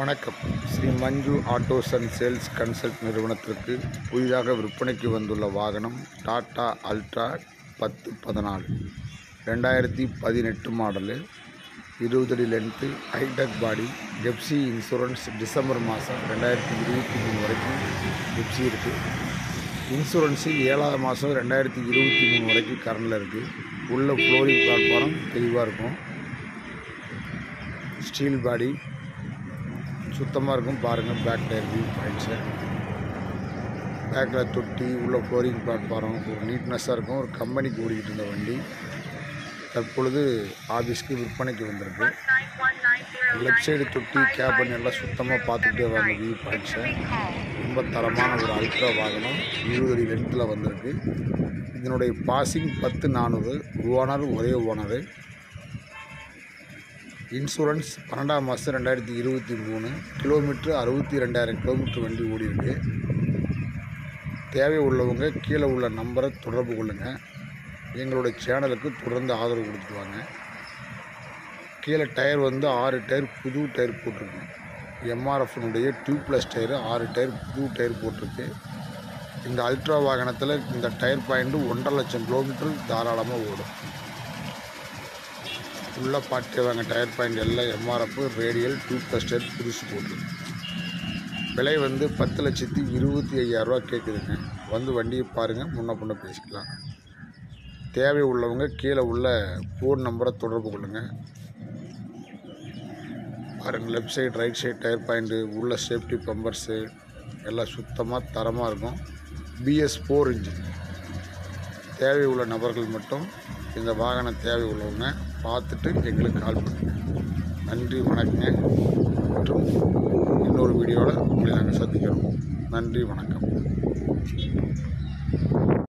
வணக்கம் Sri Manju autos and sales consult நிறுவனத்திற்கு புதிதாக விற்பனைக்கு வந்துள்ள வாகனம் டாடா அல்ட்ரா பத்து பதினாலு ரெண்டாயிரத்தி பதினெட்டு மாடலு இருபது அடி length high tech body FC insurance December மாதம் ரெண்டாயிரத்தி இருபத்தி மூணு வரைக்கும் எஃப்சி இருக்குது இன்சூரன்ஸு ஏழாவது மாதம் ரெண்டாயிரத்தி இருபத்தி மூணு வரைக்கும் கரண்டில் இருக்குது உள்ள ஃப்ளோரிங் பிளாட்ஃபாரம் தெளிவாக இருக்கும் ஸ்டீல் பாடி சுத்தமாக இருக்கும் பாருங்கள் பேக் டயர் வியூ பாயிண்ட்ஸு பேக்கில் தொட்டி உள்ள ஃப்ளோரிங் பிளாட்ஃபாரம் ஒரு நீட்னஸாக இருக்கும் ஒரு கம்பெனிக்கு ஓடிக்கிட்டு இருந்த வண்டி தற்பொழுது ஆஃபீஸ்க்கு விற்பனைக்கு வந்திருக்கு லெஃப்ட் சைடு தொட்டி கேபன் எல்லாம் சுத்தமாக பார்த்துக்கிட்டே வாங்க வியூ பாயிண்ட்ஸை ரொம்ப தரமான ஒரு அல்ட்ரா வாகனம் இருபது அடி லென்த்தில் வந்திருக்கு இதனுடைய பாசிங் பத்து நானூறு ஓனர் ஒரே ஓனரு இன்சூரன்ஸ் பன்னெண்டாம் மாதம் ரெண்டாயிரத்தி இருபத்தி மூணு கிலோமீட்ரு அறுபத்தி ரெண்டாயிரம் கிலோமீட்டர் வண்டி ஓடி இருக்கு தேவை உள்ளவங்க கீழே உள்ள நம்பரை தொடர்பு கொள்ளுங்கள் எங்களுடைய சேனலுக்கு தொடர்ந்து ஆதரவு கொடுத்துட்டு வாங்க கீழே டயர் வந்து ஆறு டயர் புது டயர் போட்டிருக்கு எம்ஆர்எஃப்னுடைய டியூப்லெஸ் டயரு ஆறு டயர் புது டயர் போட்டிருக்கு இந்த அல்ட்ரா வாகனத்தில் இந்த டயர் பாயிண்ட்டு ஒன்றரை லட்சம் கிலோமீட்டர் தாராளமாக ஓடும் உள்ள பாட்டு வாங்க டயர் பாயிண்ட் எல்லாம் எம்ஆர்எஃப் ரேடியல் டியூப்லெஸ் டயர் புதுசு போட்டிருக்கு விலை வந்து பத்து லட்சத்தி இருபத்தி ஐயாயிரரூவா கேட்குதுங்க வந்து வண்டியை பாருங்கள் முன்ன பின்ன பேசிக்கலாம் தேவை உள்ளவங்க கீழே உள்ள ஃபோன் நம்பரை தொடர்பு கொள்ளுங்கள் பாருங்கள் left side right side tyre point உள்ள சேஃப்டி பம்பர்ஸு எல்லாம் சுத்தமாக தரமாக இருக்கும் பிஎஸ் ஃபோர் இன்ஜின் தேவை உள்ள நபர்கள் மட்டும் இந்த வாகனம் தேவை உள்ளவங்க பார்த்துட்டு எங்களுக்கு கால் பண்ணுங்கள் நன்றி வணக்கங்க மற்றும் இன்னொரு வீடியோவில் உங்களை நாங்கள் சந்திக்கிறோம் நன்றி வணக்கம்